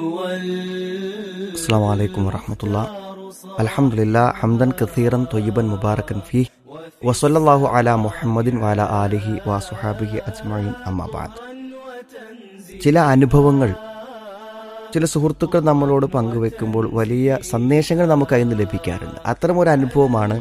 السلام عليكم ورحمة الله الحمد لله حمدا كثيرا طيبا مباركا فيه وصلى الله على محمد وعلى آله وصحابه أجمعين أما بعد ചില അനുഭവങ്ങൾ ചില സുഹൃത്തുക്കൾ നമ്മളോട് പങ്കുവെക്കുമ്പോൾ വലിയ സന്ദേശങ്ങൾ നമുക്ക് അതിൽ നിന്ന് ലഭിക്കാറുണ്ട് അത്തരമൊരു അനുഭവമാണ്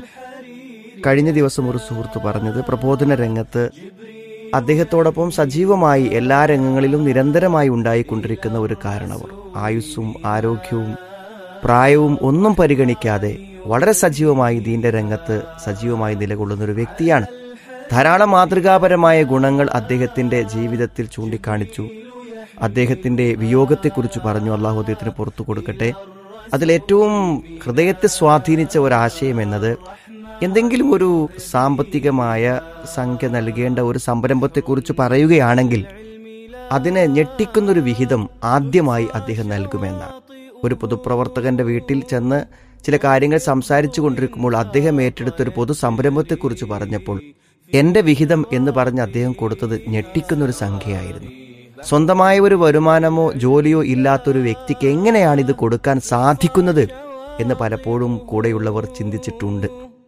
കഴിഞ്ഞ ദിവസം ഒരു സുഹൃത്ത് പറഞ്ഞത് പ്രബോധന രംഗത്ത് അദ്ദേഹത്തോടൊപ്പം സജീവമായി എല്ലാ രംഗങ്ങളിലും നിരന്തരമായി ഉണ്ടായിക്കൊണ്ടിരിക്കുന്ന ഒരു കാരണവർ ആയുസ്സും ആരോഗ്യവും പ്രായവും ഒന്നും പരിഗണിക്കാതെ വളരെ സജീവമായി ദീന്റെ രംഗത്ത് സജീവമായി നിലകൊള്ളുന്ന ഒരു വ്യക്തിയാണ് ധാരാളം മാതൃകാപരമായ ഗുണങ്ങൾ അദ്ദേഹത്തിന്റെ ജീവിതത്തിൽ ചൂണ്ടിക്കാണിച്ചു അദ്ദേഹത്തിന്റെ വിയോഗത്തെക്കുറിച്ച് പറഞ്ഞു അള്ളാഹു അദ്ദേഹത്തിന് പുറത്തു കൊടുക്കട്ടെ അതിലേറ്റവും ഹൃദയത്തെ സ്വാധീനിച്ച ഒരാശയം എന്നത് എന്തെങ്കിലും ഒരു സാമ്പത്തികമായ സംഖ്യ നൽകേണ്ട ഒരു സംരംഭത്തെക്കുറിച്ച് പറയുകയാണെങ്കിൽ അതിനെ ഞെട്ടിക്കുന്നൊരു വിഹിതം ആദ്യമായി അദ്ദേഹം നൽകുമെന്നാണ് ഒരു പൊതുപ്രവർത്തകന്റെ വീട്ടിൽ ചെന്ന് ചില കാര്യങ്ങൾ സംസാരിച്ചു കൊണ്ടിരിക്കുമ്പോൾ അദ്ദേഹം ഏറ്റെടുത്ത ഒരു പൊതു സംരംഭത്തെക്കുറിച്ച് പറഞ്ഞപ്പോൾ എന്റെ വിഹിതം എന്ന് പറഞ്ഞ് അദ്ദേഹം കൊടുത്തത് ഞെട്ടിക്കുന്നൊരു സംഖ്യയായിരുന്നു സ്വന്തമായ ഒരു വരുമാനമോ ജോലിയോ ഇല്ലാത്തൊരു വ്യക്തിക്ക് എങ്ങനെയാണ് ഇത് കൊടുക്കാൻ സാധിക്കുന്നത് എന്ന് പലപ്പോഴും കൂടെയുള്ളവർ ചിന്തിച്ചിട്ടുണ്ട്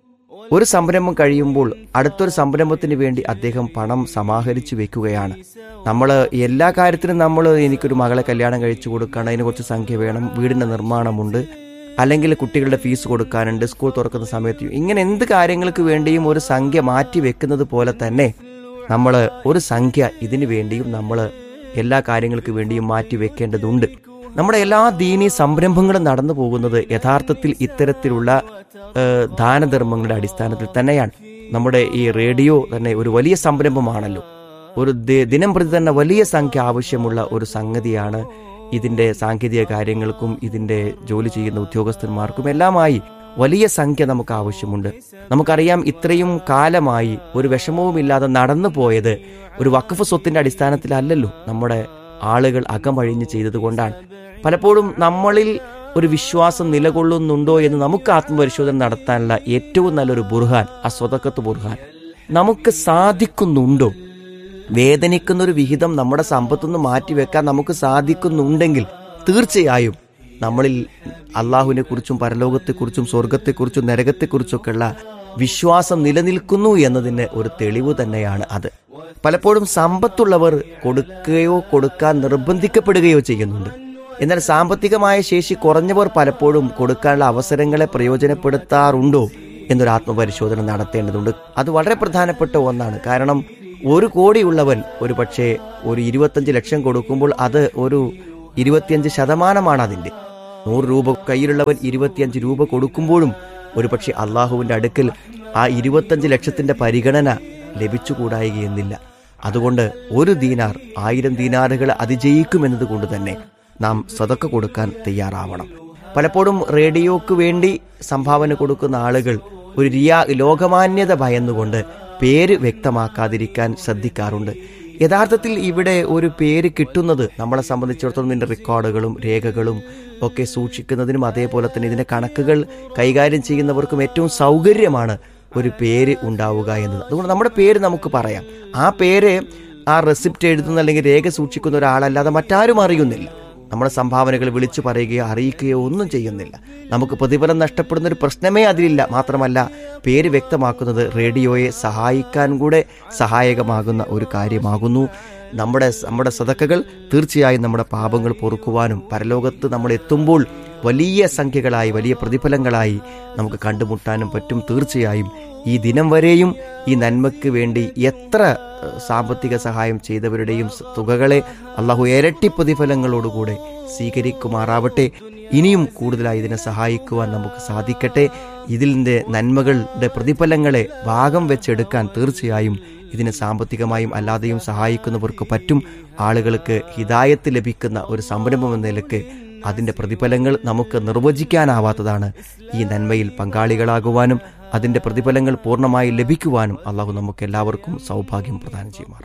ഒരു സംരംഭം കഴിയുമ്പോൾ അടുത്തൊരു സംരംഭത്തിന് വേണ്ടി അദ്ദേഹം പണം സമാഹരിച്ചു വെക്കുകയാണ് നമ്മൾ എല്ലാ കാര്യത്തിനും നമ്മൾ എനിക്കൊരു മകളെ കല്യാണം കഴിച്ചു കൊടുക്കണം അതിന് കുറച്ച് സംഖ്യ വേണം വീടിന്റെ നിർമ്മാണമുണ്ട് അല്ലെങ്കിൽ കുട്ടികളുടെ ഫീസ് കൊടുക്കാനുണ്ട് സ്കൂൾ തുറക്കുന്ന സമയത്ത് ഇങ്ങനെ എന്ത് കാര്യങ്ങൾക്ക് വേണ്ടിയും ഒരു സംഖ്യ മാറ്റി വെക്കുന്നത് പോലെ തന്നെ നമ്മൾ ഒരു സംഖ്യ ഇതിനു വേണ്ടിയും നമ്മൾ എല്ലാ കാര്യങ്ങൾക്ക് വേണ്ടിയും മാറ്റി വെക്കേണ്ടതുണ്ട് നമ്മുടെ എല്ലാ ദീനീ സംരംഭങ്ങളും നടന്നു പോകുന്നത് യഥാർത്ഥത്തിൽ ഇത്തരത്തിലുള്ള ഏഹ്, ദാനധർമ്മങ്ങളുടെ അടിസ്ഥാനത്തിൽ തന്നെയാണ് നമ്മുടെ ഈ റേഡിയോ തന്നെ ഒരു വലിയ സംരംഭമാണല്ലോ ഒരു ദി- ദിനം പ്രതി തന്നെ വലിയ സംഖ്യ ആവശ്യമുള്ള ഒരു സംഗതിയാണ് ഇതിന്റെ സാങ്കേതിക കാര്യങ്ങൾക്കും ഇതിന്റെ ജോലി ചെയ്യുന്ന ഉദ്യോഗസ്ഥന്മാർക്കും എല്ലാമായി വലിയ സംഖ്യ നമുക്ക് ആവശ്യമുണ്ട് നമുക്കറിയാം ഇത്രയും കാലമായി ഒരു വിഷമവുമില്ലാതെ നടന്നു പോയത് ഒരു വഖഫ് സ്വത്തിന്റെ അടിസ്ഥാനത്തിലല്ലല്ലോ നമ്മുടെ ആളുകൾ അകമഴിഞ്ഞ് ചെയ്തതുകൊണ്ടാണ് പലപ്പോഴും നമ്മളിൽ ഒരു വിശ്വാസം നിലകൊള്ളുന്നുണ്ടോ എന്ന് നമുക്ക് ആത്മപരിശോധന നടത്താനുള്ള ഏറ്റവും നല്ലൊരു ബുർഹാൻ ആ സ്വതക്കത്ത് ബുർഹാൻ നമുക്ക് സാധിക്കുന്നുണ്ടോ വേദനിക്കുന്ന ഒരു വിഹിതം നമ്മുടെ സമ്പത്തുനിന്ന് മാറ്റിവെക്കാൻ നമുക്ക് സാധിക്കുന്നുണ്ടെങ്കിൽ തീർച്ചയായും നമ്മളിൽ അള്ളാഹുവിനെ കുറിച്ചും പരലോകത്തെക്കുറിച്ചും സ്വർഗത്തെക്കുറിച്ചും നരകത്തെക്കുറിച്ചൊക്കെയുള്ള വിശ്വാസം നിലനിൽക്കുന്നു എന്നതിന് ഒരു തെളിവ് തന്നെയാണ് അത് പലപ്പോഴും സമ്പത്തുള്ളവർ കൊടുക്കുകയോ കൊടുക്കാൻ നിർബന്ധിക്കപ്പെടുകയോ ചെയ്യുന്നുണ്ട് എന്നാൽ സാമ്പത്തികമായ ശേഷി കുറഞ്ഞവർ പലപ്പോഴും കൊടുക്കാനുള്ള അവസരങ്ങളെ പ്രയോജനപ്പെടുത്താറുണ്ടോ എന്നൊരു ആത്മപരിശോധന നടത്തേണ്ടതുണ്ട് അത് വളരെ പ്രധാനപ്പെട്ട ഒന്നാണ് കാരണം ഒരു കോടിയുള്ളവൻ ഒരു പക്ഷേ ഒരു ഇരുപത്തഞ്ച് ലക്ഷം കൊടുക്കുമ്പോൾ അത് ഒരു ഇരുപത്തിയഞ്ച് ശതമാനമാണ് അതിന്റെ നൂറ് രൂപ കയ്യിലുള്ളവൻ ഇരുപത്തിയഞ്ച് രൂപ കൊടുക്കുമ്പോഴും ഒരു പക്ഷേ അള്ളാഹുവിന്റെ അടുക്കൽ ആ ഇരുപത്തഞ്ച് ലക്ഷത്തിന്റെ പരിഗണന ലഭിച്ചുകൂടായികയെന്നില്ല അതുകൊണ്ട് ഒരു ദീനാർ ആയിരം ദീനാറുകൾ അതിജയിക്കുമെന്നത് കൊണ്ട് തന്നെ നാം സ്വതക്ക കൊടുക്കാൻ തയ്യാറാവണം പലപ്പോഴും റേഡിയോക്ക് വേണ്ടി സംഭാവന കൊടുക്കുന്ന ആളുകൾ ഒരു റിയാ ലോകമാന്യത ഭയന്നുകൊണ്ട് പേര് വ്യക്തമാക്കാതിരിക്കാൻ ശ്രദ്ധിക്കാറുണ്ട് യഥാർത്ഥത്തിൽ ഇവിടെ ഒരു പേര് കിട്ടുന്നത് നമ്മളെ സംബന്ധിച്ചിടത്തോളം ഇതിന്റെ റെക്കോർഡുകളും രേഖകളും ഒക്കെ സൂക്ഷിക്കുന്നതിനും അതേപോലെ തന്നെ ഇതിന്റെ കണക്കുകൾ കൈകാര്യം ചെയ്യുന്നവർക്കും ഏറ്റവും സൗകര്യമാണ് ഒരു പേര് ഉണ്ടാവുക എന്നത് അതുകൊണ്ട് നമ്മുടെ പേര് നമുക്ക് പറയാം ആ പേര് ആ റെസിപ്റ്റ് എഴുതുന്ന അല്ലെങ്കിൽ രേഖ സൂക്ഷിക്കുന്ന ഒരാളല്ലാതെ മറ്റാരും അറിയുന്നില്ല നമ്മുടെ സംഭാവനകൾ വിളിച്ചു പറയുകയോ അറിയിക്കുകയോ ഒന്നും ചെയ്യുന്നില്ല നമുക്ക് പ്രതിഫലം നഷ്ടപ്പെടുന്ന ഒരു പ്രശ്നമേ അതിലില്ല മാത്രമല്ല പേര് വ്യക്തമാക്കുന്നത് റേഡിയോയെ സഹായിക്കാൻ കൂടെ സഹായകമാകുന്ന ഒരു കാര്യമാകുന്നു നമ്മുടെ നമ്മുടെ സതക്കകൾ തീർച്ചയായും നമ്മുടെ പാപങ്ങൾ പൊറുക്കുവാനും പരലോകത്ത് നമ്മൾ എത്തുമ്പോൾ വലിയ സംഖ്യകളായി വലിയ പ്രതിഫലങ്ങളായി നമുക്ക് കണ്ടുമുട്ടാനും പറ്റും തീർച്ചയായും ഈ ദിനം വരെയും ഈ നന്മയ്ക്ക് വേണ്ടി എത്ര ഏഹ്, സാമ്പത്തിക സഹായം ചെയ്തവരുടെയും സ- തുകകളെ അള്ളാഹു ഇരട്ടി പ്രതിഫലങ്ങളോടുകൂടെ സ്വീകരിക്കുമാറാവട്ടെ ഇനിയും കൂടുതലായി ഇതിനെ സഹായിക്കുവാൻ നമുക്ക് സാധിക്കട്ടെ ഇതിൻ്റെ നന്മകളുടെ പ്രതിഫലങ്ങളെ ഭാഗം വെച്ചെടുക്കാൻ തീർച്ചയായും ഇതിനെ സാമ്പത്തികമായും അല്ലാതെയും സഹായിക്കുന്നവർക്ക് പറ്റും ആളുകൾക്ക് ഹിതായത്ത് ലഭിക്കുന്ന ഒരു സംരംഭം എന്ന നിലക്ക് അതിന്റെ പ്രതിഫലങ്ങൾ നമുക്ക് നിർവചിക്കാനാവാത്തതാണ് ഈ നന്മയിൽ പങ്കാളികളാകുവാനും അതിന്റെ പ്രതിഫലങ്ങൾ പൂർണ്ണമായി ലഭിക്കുവാനും അള്ളാഹു നമുക്ക് എല്ലാവർക്കും സൗഭാഗ്യം പ്രദാനം ചെയ്യുമാറാം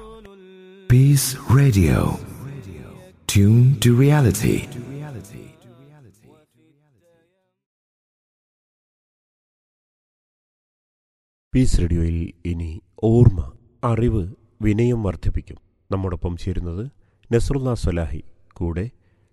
Peace Radio. Tune to reality. Peace റേഡിയോയിൽ ഇനി ഓർമ്മ അറിവ് വിനയം വർദ്ധിപ്പിക്കും നമ്മോടൊപ്പം ചേരുന്നത് നസറുല്ല സലാഹി കൂടെ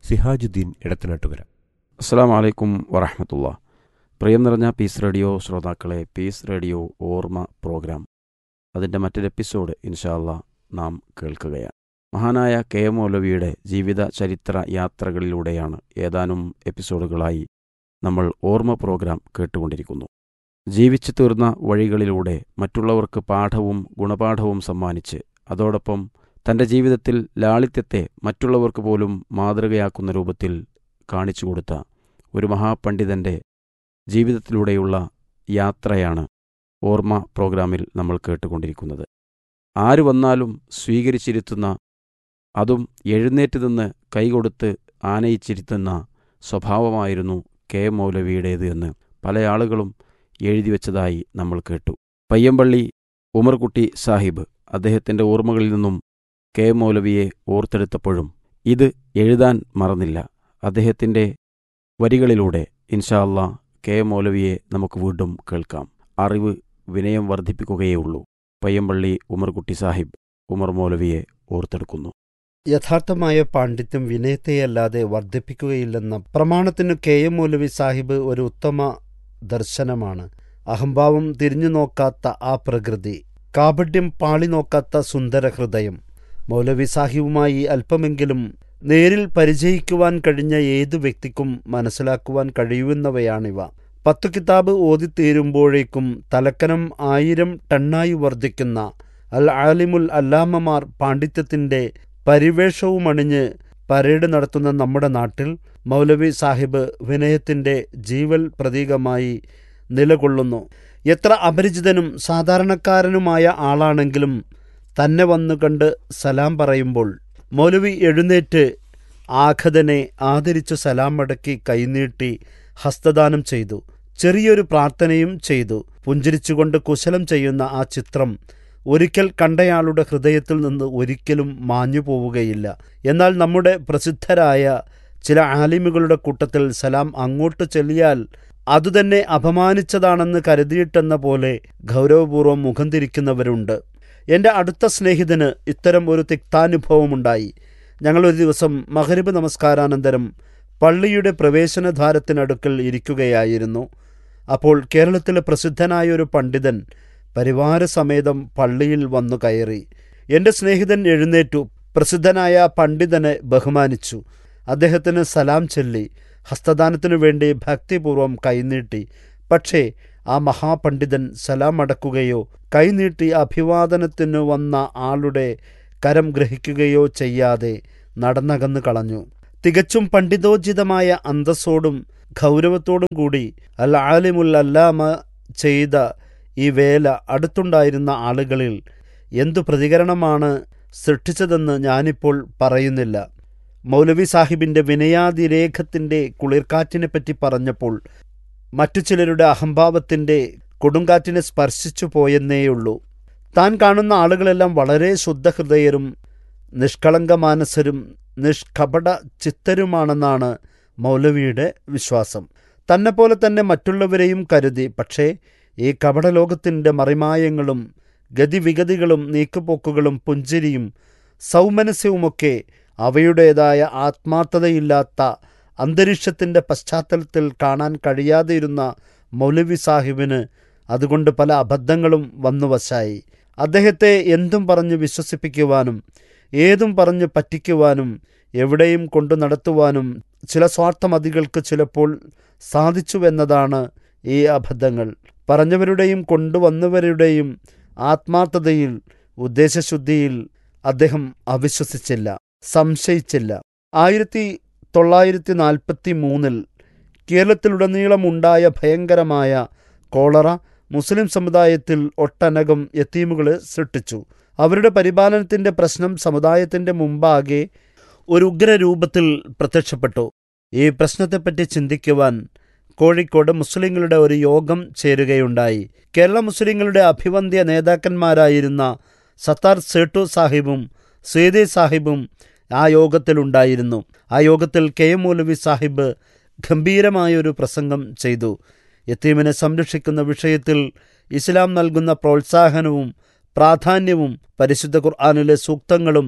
സിഹാജുദ്ദീൻ ഇടത്തനാട്ടുകര അസ്സാം വലൈക്കും വറഹമത്തുള്ള പ്രിയം നിറഞ്ഞ പീസ് റേഡിയോ ശ്രോതാക്കളെ പീസ് റേഡിയോ ഓർമ്മ പ്രോഗ്രാം അതിൻ്റെ മറ്റൊരു എപ്പിസോഡ് ഇൻഷാല്ല നാം കേൾക്കുകയാണ് മഹാനായ കെ എം മൗലവിയുടെ ജീവിത ചരിത്ര യാത്രകളിലൂടെയാണ് ഏതാനും എപ്പിസോഡുകളായി നമ്മൾ ഓർമ്മ പ്രോഗ്രാം കേട്ടുകൊണ്ടിരിക്കുന്നു ജീവിച്ചു തീർന്ന വഴികളിലൂടെ മറ്റുള്ളവർക്ക് പാഠവും ഗുണപാഠവും സമ്മാനിച്ച് അതോടൊപ്പം തൻ്റെ ജീവിതത്തിൽ ലാളിത്യത്തെ മറ്റുള്ളവർക്ക് പോലും മാതൃകയാക്കുന്ന രൂപത്തിൽ കാണിച്ചു കൊടുത്ത ഒരു മഹാപണ്ഡിതൻ്റെ ജീവിതത്തിലൂടെയുള്ള യാത്രയാണ് ഓർമ്മ പ്രോഗ്രാമിൽ നമ്മൾ കേട്ടുകൊണ്ടിരിക്കുന്നത് ആര് വന്നാലും സ്വീകരിച്ചിരുത്തുന്ന അതും എഴുന്നേറ്റ് നിന്ന് കൈകൊടുത്ത് ആനയിച്ചിരുത്തുന്ന സ്വഭാവമായിരുന്നു കെ എം മൗലവിയുടേത് എന്ന് പല ആളുകളും എഴുതി വച്ചതായി നമ്മൾ കേട്ടു പയ്യമ്പള്ളി ഉമർകുട്ടി സാഹിബ് അദ്ദേഹത്തിൻ്റെ ഓർമ്മകളിൽ നിന്നും കെ എം മൗലവിയെ ഓർത്തെടുത്തപ്പോഴും ഇത് എഴുതാൻ മറന്നില്ല അദ്ദേഹത്തിൻ്റെ വരികളിലൂടെ ഇൻഷാ അല്ലാ കെ എം മൗലവിയെ നമുക്ക് വീണ്ടും കേൾക്കാം അറിവ് വിനയം വർദ്ധിപ്പിക്കുകയുള്ളൂ പയ്യമ്പള്ളി ഉമർകുട്ടി സാഹിബ് ഉമർ മൗലവിയെ ഓർത്തെടുക്കുന്നു യഥാർത്ഥമായ പാണ്ഡിത്യം വിനയത്തെയല്ലാതെ വർദ്ധിപ്പിക്കുകയില്ലെന്ന പ്രമാണത്തിന് കെ എം മൗലവി സാഹിബ് ഒരു ഉത്തമ ദർശനമാണ് അഹംഭാവം തിരിഞ്ഞു നോക്കാത്ത ആ പ്രകൃതി കാപട്യം പാളി നോക്കാത്ത സുന്ദര ഹൃദയം മൗലവി സാഹിബുമായി അല്പമെങ്കിലും നേരിൽ പരിചയിക്കുവാൻ കഴിഞ്ഞ ഏതു വ്യക്തിക്കും മനസ്സിലാക്കുവാൻ കഴിയുന്നവയാണിവ പത്തു കിതാബ് ഓതിത്തീരുമ്പോഴേക്കും തലക്കനം ആയിരം ടണ്ണായി വർദ്ധിക്കുന്ന അൽ ആലിമുൽ അല്ലാമമാർ പാണ്ഡിത്യത്തിന്റെ പരിവേഷവുമണിഞ്ഞ് പരേഡ് നടത്തുന്ന നമ്മുടെ നാട്ടിൽ മൗലവി സാഹിബ് വിനയത്തിന്റെ ജീവൽ പ്രതീകമായി നിലകൊള്ളുന്നു എത്ര അപരിചിതനും സാധാരണക്കാരനുമായ ആളാണെങ്കിലും തന്നെ വന്നു കണ്ട് സലാം പറയുമ്പോൾ മൗലവി എഴുന്നേറ്റ് ആഘതനെ ആദരിച്ചു സലാം മടക്കി കൈനീട്ടി ഹസ്തദാനം ചെയ്തു ചെറിയൊരു പ്രാർത്ഥനയും ചെയ്തു പുഞ്ചിരിച്ചുകൊണ്ട് കുശലം ചെയ്യുന്ന ആ ചിത്രം ഒരിക്കൽ കണ്ടയാളുടെ ഹൃദയത്തിൽ നിന്ന് ഒരിക്കലും മാഞ്ഞു പോവുകയില്ല എന്നാൽ നമ്മുടെ പ്രസിദ്ധരായ ചില ആലിമുകളുടെ കൂട്ടത്തിൽ സലാം അങ്ങോട്ട് ചെല്ലിയാൽ അതുതന്നെ അപമാനിച്ചതാണെന്ന് കരുതിയിട്ടെന്ന പോലെ ഗൗരവപൂർവ്വം മുഖം തിരിക്കുന്നവരുണ്ട് എൻ്റെ അടുത്ത സ്നേഹിതന് ഇത്തരം ഒരു തിക്താനുഭവമുണ്ടായി ഞങ്ങളൊരു ദിവസം മഹരിബ് നമസ്കാരാനന്തരം പള്ളിയുടെ പ്രവേശനദ്വാരത്തിനടുക്കൽ ഇരിക്കുകയായിരുന്നു അപ്പോൾ കേരളത്തിലെ പ്രസിദ്ധനായ ഒരു പണ്ഡിതൻ പരിവാരസമേതം പള്ളിയിൽ വന്നു കയറി എൻ്റെ സ്നേഹിതൻ എഴുന്നേറ്റു പ്രസിദ്ധനായ പണ്ഡിതനെ ബഹുമാനിച്ചു അദ്ദേഹത്തിന് സലാം ചൊല്ലി ഹസ്തദാനത്തിനു വേണ്ടി ഭക്തിപൂർവം കൈനീട്ടി പക്ഷേ ആ മഹാപണ്ഡിതൻ സലാം അടക്കുകയോ കൈനീട്ടി അഭിവാദനത്തിനു വന്ന ആളുടെ കരം ഗ്രഹിക്കുകയോ ചെയ്യാതെ നടന്നകന്നു കളഞ്ഞു തികച്ചും പണ്ഡിതോചിതമായ അന്തസ്സോടും ഗൗരവത്തോടും കൂടി അൽ ആലിമുൽ അല്ലാമ ചെയ്ത ഈ വേല അടുത്തുണ്ടായിരുന്ന ആളുകളിൽ എന്തു പ്രതികരണമാണ് സൃഷ്ടിച്ചതെന്ന് ഞാനിപ്പോൾ പറയുന്നില്ല മൗലവി സാഹിബിൻ്റെ വിനയാതിരേഖത്തിൻ്റെ കുളിർക്കാറ്റിനെപ്പറ്റി പറഞ്ഞപ്പോൾ മറ്റു ചിലരുടെ അഹംഭാവത്തിൻ്റെ കൊടുങ്കാറ്റിനെ സ്പർശിച്ചു പോയെന്നേയുള്ളൂ താൻ കാണുന്ന ആളുകളെല്ലാം വളരെ ശുദ്ധഹൃദയരും നിഷ്കളങ്കമാനസരും നിഷ്കപട ചിത്തരുമാണെന്നാണ് മൗലവിയുടെ വിശ്വാസം തന്നെപ്പോലെ തന്നെ മറ്റുള്ളവരെയും കരുതി പക്ഷേ ഈ കപടലോകത്തിൻ്റെ മറിമായങ്ങളും ഗതിവിഗതികളും നീക്കുപോക്കുകളും പുഞ്ചിരിയും സൗമനസ്യവുമൊക്കെ അവയുടേതായ ആത്മാർത്ഥതയില്ലാത്ത അന്തരീക്ഷത്തിൻ്റെ പശ്ചാത്തലത്തിൽ കാണാൻ കഴിയാതെയിരുന്ന മൗലവി സാഹിബിന് അതുകൊണ്ട് പല അബദ്ധങ്ങളും വന്നു വശായി അദ്ദേഹത്തെ എന്തും പറഞ്ഞ് വിശ്വസിപ്പിക്കുവാനും ഏതും പറഞ്ഞ് പറ്റിക്കുവാനും എവിടെയും കൊണ്ടു നടത്തുവാനും ചില സ്വാർത്ഥമതികൾക്ക് ചിലപ്പോൾ സാധിച്ചുവെന്നതാണ് ഈ അബദ്ധങ്ങൾ പറഞ്ഞവരുടെയും കൊണ്ടുവന്നവരുടെയും ആത്മാർത്ഥതയിൽ ഉദ്ദേശശുദ്ധിയിൽ അദ്ദേഹം അവിശ്വസിച്ചില്ല സംശയിച്ചില്ല ആയിരത്തി തൊള്ളായിരത്തി നാൽപ്പത്തി മൂന്നിൽ കേരളത്തിലുടനീളമുണ്ടായ ഭയങ്കരമായ കോളറ മുസ്ലിം സമുദായത്തിൽ ഒട്ടനകം യത്തീമുകളെ സൃഷ്ടിച്ചു അവരുടെ പരിപാലനത്തിൻ്റെ പ്രശ്നം സമുദായത്തിൻ്റെ മുമ്പാകെ ഒരു ഉഗ്രരൂപത്തിൽ പ്രത്യക്ഷപ്പെട്ടു ഈ പ്രശ്നത്തെപ്പറ്റി ചിന്തിക്കുവാൻ കോഴിക്കോട് മുസ്ലിങ്ങളുടെ ഒരു യോഗം ചേരുകയുണ്ടായി കേരള മുസ്ലിങ്ങളുടെ അഭിവന്ദ്യ നേതാക്കന്മാരായിരുന്ന സത്താർ സേട്ടു സാഹിബും സേദി സാഹിബും ആ യോഗത്തിലുണ്ടായിരുന്നു ആ യോഗത്തിൽ കെ എം മൗലവി സാഹിബ് ഗംഭീരമായൊരു പ്രസംഗം ചെയ്തു യത്തീമിനെ സംരക്ഷിക്കുന്ന വിഷയത്തിൽ ഇസ്ലാം നൽകുന്ന പ്രോത്സാഹനവും പ്രാധാന്യവും പരിശുദ്ധ ഖുർആാനിലെ സൂക്തങ്ങളും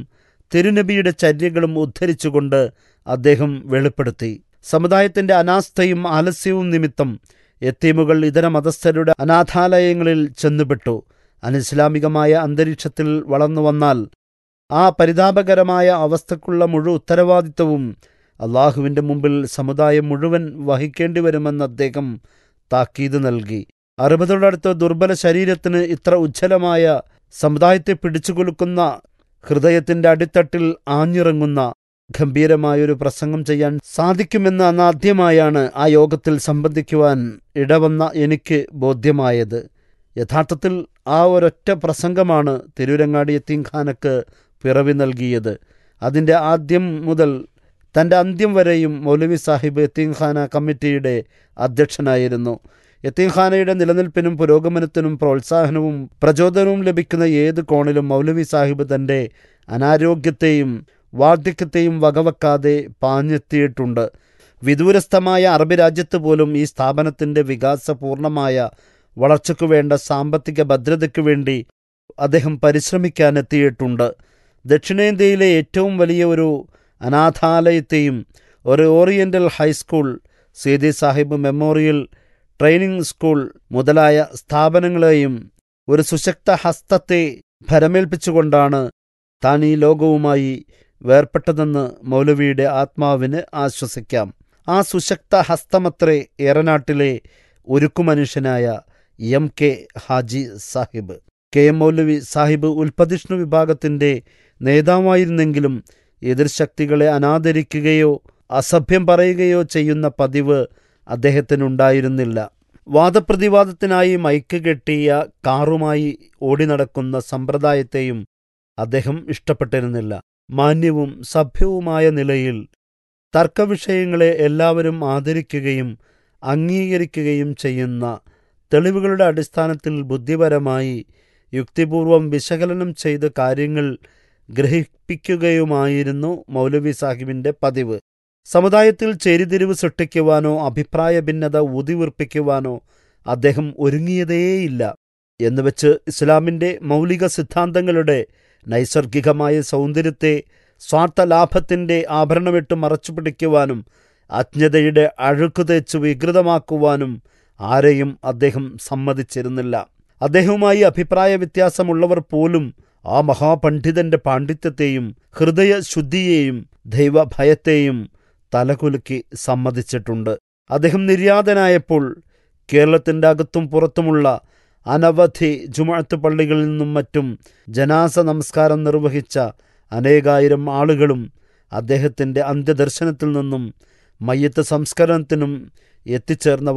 തിരുനബിയുടെ ചര്യകളും ഉദ്ധരിച്ചുകൊണ്ട് അദ്ദേഹം വെളിപ്പെടുത്തി സമുദായത്തിന്റെ അനാസ്ഥയും ആലസ്യവും നിമിത്തം എത്തീമുകൾ ഇതര മതസ്ഥരുടെ അനാഥാലയങ്ങളിൽ ചെന്നുപെട്ടു അനിസ്ലാമികമായ അന്തരീക്ഷത്തിൽ വളർന്നു വന്നാൽ ആ പരിതാപകരമായ അവസ്ഥക്കുള്ള മുഴു ഉത്തരവാദിത്വവും അള്ളാഹുവിന്റെ മുമ്പിൽ സമുദായം മുഴുവൻ വഹിക്കേണ്ടി വരുമെന്ന് അദ്ദേഹം താക്കീത് നൽകി അറുപതോടടുത്ത ദുർബല ശരീരത്തിന് ഇത്ര ഉജ്ജ്വലമായ സമുദായത്തെ പിടിച്ചുകൊലുക്കുന്ന ഹൃദയത്തിന്റെ അടിത്തട്ടിൽ ആഞ്ഞിറങ്ങുന്ന ഗംഭീരമായൊരു പ്രസംഗം ചെയ്യാൻ സാധിക്കുമെന്ന് അന്നാദ്യമായാണ് ആ യോഗത്തിൽ സംബന്ധിക്കുവാൻ ഇടവന്ന എനിക്ക് ബോധ്യമായത് യഥാർത്ഥത്തിൽ ആ ഒരൊറ്റ പ്രസംഗമാണ് തിരൂരങ്ങാടി യത്തീംഖാനക്ക് പിറവി നൽകിയത് അതിൻ്റെ ആദ്യം മുതൽ തൻ്റെ അന്ത്യം വരെയും മൗലവി സാഹിബ് യത്തീംഖാന കമ്മിറ്റിയുടെ അധ്യക്ഷനായിരുന്നു യത്തീംഖാനയുടെ നിലനിൽപ്പിനും പുരോഗമനത്തിനും പ്രോത്സാഹനവും പ്രചോദനവും ലഭിക്കുന്ന ഏത് കോണിലും മൗലവി സാഹിബ് തൻ്റെ അനാരോഗ്യത്തെയും വാർദ്ധക്യത്തെയും വകവെക്കാതെ പാഞ്ഞെത്തിയിട്ടുണ്ട് വിദൂരസ്ഥമായ അറബ് രാജ്യത്ത് പോലും ഈ സ്ഥാപനത്തിൻ്റെ വികാസപൂർണമായ വളർച്ചയ്ക്കു വേണ്ട സാമ്പത്തിക ഭദ്രതയ്ക്കു വേണ്ടി അദ്ദേഹം പരിശ്രമിക്കാനെത്തിയിട്ടുണ്ട് ദക്ഷിണേന്ത്യയിലെ ഏറ്റവും വലിയ ഒരു അനാഥാലയത്തെയും ഒരു oriental high school Seethi Sahib memorial training school മുതലായ സ്ഥാപനങ്ങളെയും ഒരു സുശക്ത ഹസ്തത്തെ ഭരമേൽപ്പിച്ചുകൊണ്ടാണ് താൻ ഈ ലോകവുമായി വേർപെട്ടതെന്ന് മൗലവിയുടെ ആത്മാവിന് ആശ്വസിക്കാം ആ സുശക്ത ഹസ്തമത്രേ ഏറനാട്ടിലെ ഒരുക്കുമനുഷ്യനായ M K Haji Sahib K M Moulavi Sahib ഉൽപ്പതിഷ്ണു വിഭാഗത്തിന്റെ നേതാവായിരുന്നെങ്കിലും എതിർശക്തികളെ അനാദരിക്കുകയോ അസഭ്യം പറയുകയോ ചെയ്യുന്ന പതിവ് അദ്ദേഹത്തിനുണ്ടായിരുന്നില്ല വാദപ്രതിവാദത്തിനായി മൈക്ക് കെട്ടിയ കാറുമായി ഓടി നടക്കുന്ന സമ്പ്രദായത്തെയും അദ്ദേഹം ഇഷ്ടപ്പെട്ടിരുന്നില്ല മാന്യവും സഭ്യവുമായ നിലയിൽ തർക്കവിഷയങ്ങളെ എല്ലാവരും ആദരിക്കുകയും അംഗീകരിക്കുകയും ചെയ്യുന്ന തെളിവുകളുടെ അടിസ്ഥാനത്തിൽ ബുദ്ധിപരമായി യുക്തിപൂർവം വിശകലനം ചെയ്ത് കാര്യങ്ങൾ ഗ്രഹിപ്പിക്കുകയുമായിരുന്നു മൗലവി സാഹിബിന്റെ പതിവ് സമുദായത്തിൽ ചേരിതിരിവ് സൃഷ്ടിക്കുവാനോ അഭിപ്രായ ഭിന്നത ഊതിവീർപ്പിക്കുവാനോ അദ്ദേഹം ഒരുങ്ങിയതേയില്ല എന്നുവെച്ച് ഇസ്ലാമിന്റെ മൗലിക സിദ്ധാന്തങ്ങളുടെ നൈസർഗികമായ സൗന്ദര്യത്തെ സ്വാർത്ഥ ലാഭത്തിന്റെ ആഭരണമിട്ട് മറച്ചുപിടിക്കുവാനും അജ്ഞതയുടെ അഴുക്കു തേച്ച് വികൃതമാക്കുവാനും ആരെയും അദ്ദേഹം സമ്മതിച്ചിരുന്നില്ല അദ്ദേഹവുമായി അഭിപ്രായ വ്യത്യാസമുള്ളവർ പോലും ആ മഹാപണ്ഡിതന്റെ പാണ്ഡിത്യത്തെയും ഹൃദയശുദ്ധിയെയും ദൈവഭയത്തെയും തലകുലുക്കി സമ്മതിച്ചിട്ടുണ്ട് അദ്ദേഹം നിര്യാതനായപ്പോൾ കേരളത്തിന്റെ അകത്തും പുറത്തുമുള്ള അനവധി ജുമാഅത്ത് പള്ളികളിൽ നിന്നും മറ്റും ജനാസ നമസ്കാരം നിർവഹിച്ച അനേകായിരം ആളുകളും അദ്ദേഹത്തിൻ്റെ അന്ത്യദർശനത്തിൽ നിന്നും മയ്യത്ത് സംസ്കരണത്തിനും എത്തിച്ചേർന്ന